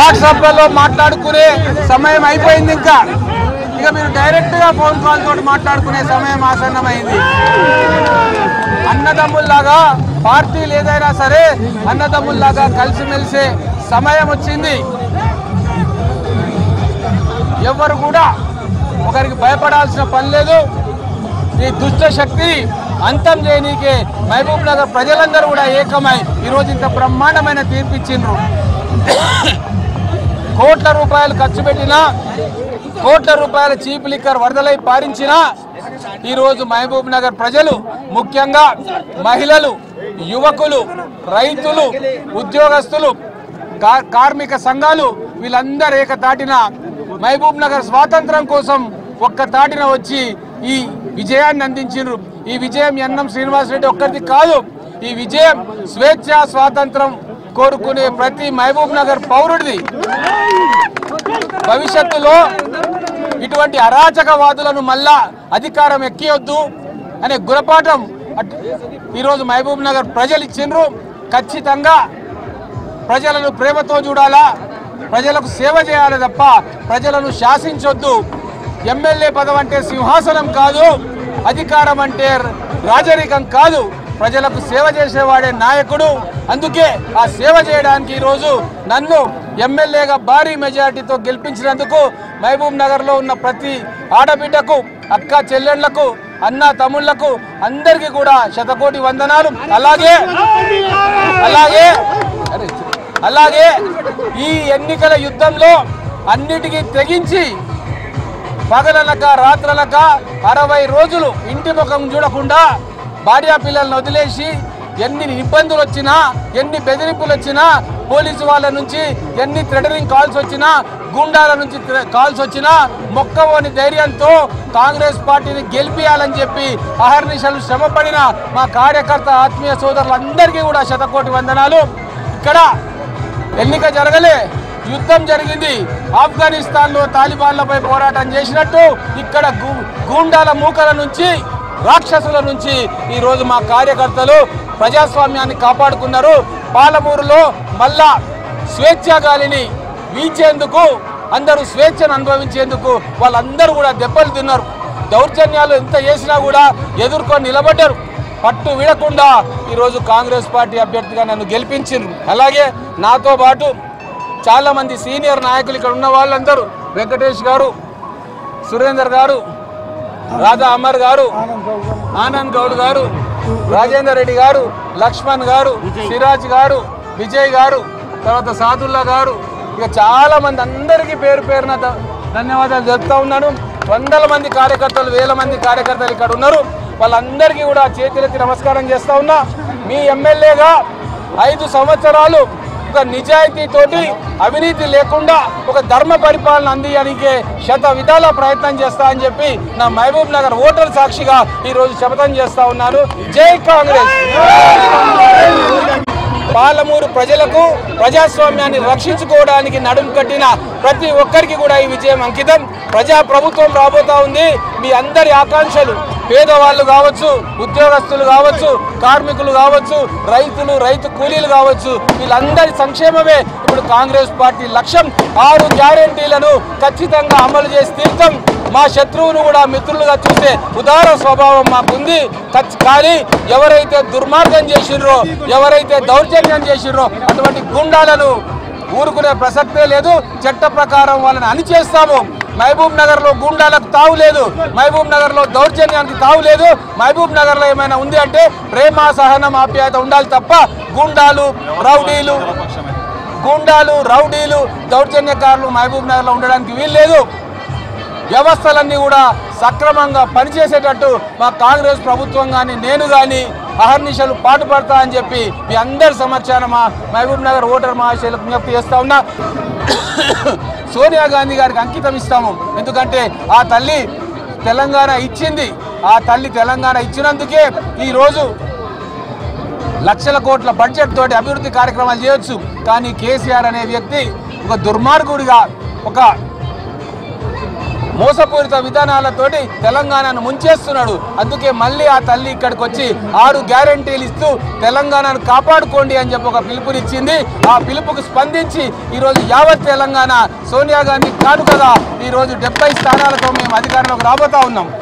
వాట్సాప్లలో మాట్లాడుకునే సమయం అయిపోయింది ఇంకా ఇక మీరు డైరెక్ట్ గా ఫోన్ కాల్ తోటి మాట్లాడుకునే సమయం ఆసన్నమైంది అన్నదమ్ముల్లాగా పార్టీలు ఏదైనా సరే అన్నదమ్ముల్లాగా కలిసిమెలిసే సమయం వచ్చింది ఎవరు కూడా ఒకరికి భయపడాల్సిన పని లేదు ఈ దుష్ట శక్తి అంతం చేయనీకే మహబూబ్ నగర్ ప్రజలందరూ కూడా ఏకమై ఈరోజు ఇంత బ్రహ్మాండమైన తీర్పు ఇచ్చిండ్రు కోట్ల రూపాయలు ఖర్చు పెట్టినా కోట్ల రూపాయల చీప్ లిక్కర్ వరదలై పారించినా ఈరోజు మహబూబ్ నగర్ ప్రజలు ముఖ్యంగా మహిళలు యువకులు రైతులు ఉద్యోగస్తులు కా- కార్మిక సంఘాలు వీళ్ళందరూ ఏకతాటిన మహబూబ్ నగర్ స్వాతంత్రం కోసం ఒక్క తాటిన వచ్చి ఈ విజయాన్ని అందించారు ఈ విజయం ఎన్నం శ్రీనివాసరెడ్డి ఒక్కరిది కాదు ఈ విజయం స్వేచ్ఛ స్వాతంత్రం కోరుకునే ప్రతి మహబూబ్ నగర్ పౌరుడిది భవిష్యత్తులో ఇటువంటి అరాచకవాదులను మళ్ళా అధికారం ఎక్కియొద్దు అనే గుణపాఠం అట్- ఈరోజు మహబూబ్ నగర్ ప్రజలు ఇచ్చిండ్రు ఖచ్చితంగా ప్రజలను ప్రేమతో చూడాలా ప్రజలకు సేవ చేయాలి తప్ప ప్రజలను శాసించొద్దు ఎమ్మెల్యే పదం అంటే సింహాసనం కాదు అధికారం అంటే రాజరికం కాదు ప్రజలకు సేవ చేసేవాడే నాయకుడు అందుకే ఆ సేవ చేయడానికి ఈరోజు నన్ను ఎమ్మెల్యేగా భారీ మెజారిటీతో గెలిపించినందుకు మహబూబ్ నగర్లో ఉన్న ప్రతి ఆడబిడ్డకు అక్క చెల్లెళ్లకు అన్న తమ్ముళ్లకు అందరికీ కూడా శతకోటి వందనాలు అలాగే అలాగే అరే, అలాగే ఈ ఎన్నికల యుద్ధంలో అన్నిటికీ తెగించి పగలనక రాత్రలక అరవై రోజులు ఇంటి ముఖం చూడకుండా భార్యా పిల్లల్ని వదిలేసి ఎన్ని ఇబ్బందులు వచ్చినా ఎన్ని బెదిరింపులు వచ్చినా పోలీసు వాళ్ళ నుంచి ఎన్ని థ్రెటరింగ్ కాల్స్ వచ్చినా గుండాల నుంచి థ్రె- కాల్స్ వచ్చినా మొక్కవోని ధైర్యంతో కాంగ్రెస్ పార్టీని గెలిపియాలని చెప్పి అహర్నిశలు శ్రమపడిన మా కార్యకర్త ఆత్మీయ సోదరులందరికీ కూడా శతకోటి వందనాలు ఇక్కడ ఎన్నిక జరగలే యుద్ధం జరిగింది ఆఫ్ఘనిస్తాన్ లో తాలిబాన్లపై పోరాటం చేసినట్టు ఇక్కడ గు- గూండాల మూకల నుంచి రాక్షసుల నుంచి ఈ రోజు మా కార్యకర్తలు ప్రజాస్వామ్యాన్ని కాపాడుకున్నారు పాలమూరులో మళ్ళా స్వేచ్ఛా గాలిని వీచేందుకు అందరూ స్వేచ్ఛను అనుభవించేందుకు వాళ్ళందరూ కూడా దెబ్బలు తిన్నారు దౌర్జన్యాలు ఎంత చేసినా కూడా ఎదుర్కొని నిలబడ్డారు పట్టు విడకుండా ఈరోజు కాంగ్రెస్ పార్టీ అభ్యర్థిగా నన్ను గెలిపించిండ్రు అలాగే నాతో పాటు చాలా మంది సీనియర్ నాయకులు ఇక్కడ ఉన్న వాళ్ళందరూ వెంకటేష్ గారు సురేందర్ గారు రాధా అమర్ గారు ఆనంద్ గౌడ్ గారు రాజేందర్ రెడ్డి గారు లక్ష్మణ్ గారు సిరాజ్ గారు విజయ్ గారు తర్వాత సాదుల్లా గారు ఇక చాలా మంది అందరికీ పేరు పేరున ధ- ధన్యవాదాలు చెప్తా ఉన్నాను వందల మంది కార్యకర్తలు వేల మంది కార్యకర్తలు ఇక్కడ ఉన్నారు వాళ్ళందరికీ కూడా చేతులెత్తి నమస్కారం చేస్తా ఉన్నా మీ ఎమ్మెల్యేగా ఐదు సంవత్సరాలు ఒక నిజాయితీతోటి అవినీతి లేకుండా ఒక ధర్మ పరిపాలన అందియడానికే శత విధాల ప్రయత్నం చేస్తా అని చెప్పి నా మహబూబ్ నగర్ ఓటర్ సాక్షిగా ఈ రోజు శపథం చేస్తా ఉన్నాను జై కాంగ్రెస్ పాలమూరు ప్రజలకు ప్రజాస్వామ్యాన్ని రక్షించుకోవడానికి నడుం కట్టిన ప్రతి ఒక్కరికి కూడా ఈ విజయం అంకితం ప్రజా ప్రభుత్వం రాబోతా ఉంది మీ అందరి ఆకాంక్షలు పేదవాళ్ళు కావచ్చు ఉద్యోగస్తులు కావచ్చు కార్మికులు కావచ్చు రైతులు రైతు కూలీలు కావచ్చు వీళ్ళందరి సంక్షేమమే ఇప్పుడు కాంగ్రెస్ పార్టీ లక్ష్యం ఆరు గ్యారెంటీలను ఖచ్చితంగా అమలు చేసి తీర్థం మా శత్రువును కూడా మిత్రులుగా చూసే ఉదార స్వభావం మాకుంది ఖచ్- కానీ ఎవరైతే దుర్మార్గం చేసిర్రో ఎవరైతే దౌర్జన్యం చేసిర్రో అటువంటి గుండాలను ఊరుకునే ప్రసక్తే లేదు చట్ట ప్రకారం వాళ్ళని అణిచేస్తాము మహబూబ్ నగర్ లో గుండాలకు తావు లేదు మహబూబ్ నగర్ లో దౌర్జన్యానికి తావు లేదు మహబూబ్ నగర్ లో ఏమైనా ఉంది అంటే ప్రేమ సహనం ఆప్యాయత ఉండాలి తప్ప గుండాలు రౌడీలు గుండాలు రౌడీలు దౌర్జన్యకారులు మహబూబ్ నగర్ లో ఉండడానికి వీల్లేదు వ్యవస్థలన్నీ కూడా సక్రమంగా పనిచేసేటట్టు మా కాంగ్రెస్ ప్రభుత్వం కానీ నేను కానీ అహర్నిశలు పాటుపడతా అని చెప్పి మీ అందరి సమక్షాన మా మహబూబ్ నగర్ ఓటర్ మహాశైలకు విజ్ఞప్తి చేస్తా ఉన్నా సోనియా గాంధీ గారికి అంకితం ఇస్తాము ఎందుకంటే ఆ తల్లి తెలంగాణ ఇచ్చింది ఆ తల్లి తెలంగాణ ఇచ్చినందుకే ఈరోజు లక్షల కోట్ల బడ్జెట్ తోటి అభివృద్ధి కార్యక్రమాలు చేయొచ్చు కానీ కేసీఆర్ అనే వ్యక్తి ఒక దుర్మార్గుడిగా ఒక మోసపూరిత విధానాలతోటి తెలంగాణను ముంచేస్తున్నాడు అందుకే మళ్ళీ ఆ తల్లి ఇక్కడికి వచ్చి ఆరు గ్యారంటీలు ఇస్తూ తెలంగాణను కాపాడుకోండి అని చెప్పి ఒక పిలుపునిచ్చింది ఆ పిలుపుకు స్పందించి ఈరోజు యావత్ తెలంగాణ సోనియా గాంధీ కాదు కదా ఈరోజు డెబ్బై స్థానాలతో మేము అధికారంలోకి రాబోతా ఉన్నాం